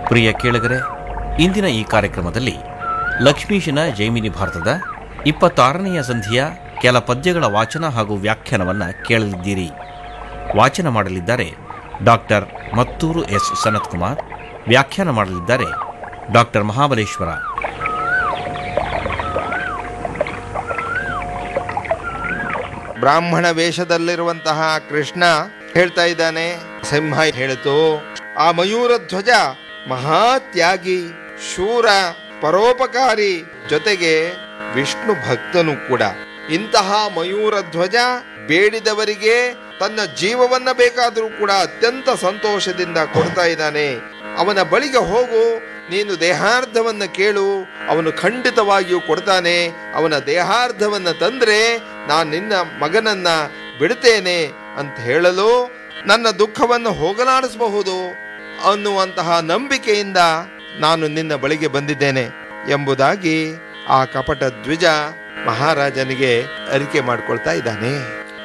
ಪ್ರಿಯ ಕೇಳಿಗರೆ ಇಂದಿನ ಈ ಕಾರ್ಯಕ್ರಮದಲ್ಲಿ ಲಕ್ಷ್ಮೀಶನ ಜೈಮಿನಿ ಭಾರತದ ಇಪ್ಪತ್ತಾರನೆಯ ಸಂಧಿಯ ಕೆಲ ಪದ್ಯಗಳ ವಾಚನ ಹಾಗೂ ವ್ಯಾಖ್ಯಾನವನ್ನು ಕೇಳಲಿದ್ದೀರಿ ವಾಚನ ಮಾಡಲಿದ್ದಾರೆ ಡಾಕ್ಟರ್ ಮತ್ತೂರು ಎಸ್ ಸನತ್ಕುಮಾರ್ ವ್ಯಾಖ್ಯಾನ ಮಾಡಲಿದ್ದಾರೆ ಡಾಕ್ಟರ್ ಮಹಾಬಲೇಶ್ವರ ಬ್ರಾಹ್ಮಣ ವೇಷದಲ್ಲಿರುವಂತಹ ಕೃಷ್ಣ ಹೇಳ್ತಾ ಇದ್ದಾನೆ ಸಿಂಹ ಹೇಳಿತು ಆ ಮಯೂರ ಧ್ವಜ ಮಹಾತ್ಯಾಗಿ ಶೂರ ಪರೋಪಕಾರಿ ಜೊತೆಗೆ ವಿಷ್ಣು ಭಕ್ತನು ಕೂಡ ಇಂತಹ ಮಯೂರ ಧ್ವಜ ಬೇಡಿದವರಿಗೆ ತನ್ನ ಜೀವವನ್ನ ಬೇಕಾದರೂ ಕೂಡ ಅತ್ಯಂತ ಸಂತೋಷದಿಂದ ಕೊಡ್ತಾ ಇದ್ದಾನೆ ಅವನ ಬಳಿಗೆ ಹೋಗು ನೀನು ದೇಹಾರ್ಧವನ್ನ ಕೇಳು ಅವನು ಖಂಡಿತವಾಗಿಯೂ ಕೊಡ್ತಾನೆ ಅವನ ದೇಹಾರ್ಧವನ್ನ ತಂದ್ರೆ ನಾನು ನಿನ್ನ ಮಗನನ್ನ ಬಿಡ್ತೇನೆ ಅಂತ ಹೇಳಲು ನನ್ನ ದುಃಖವನ್ನು ಹೋಗಲಾಡಿಸಬಹುದು ಅನ್ನುವಂತಹ ನಂಬಿಕೆಯಿಂದ ನಾನು ನಿನ್ನ ಬಳಿಗೆ ಬಂದಿದ್ದೇನೆ ಎಂಬುದಾಗಿ ಆ ಕಪಟ ದ್ವಿಜ ಮಹಾರಾಜನಿಗೆ ಅರಿಕೆ ಮಾಡ್ಕೊಳ್ತಾ ಇದ್ದಾನೆ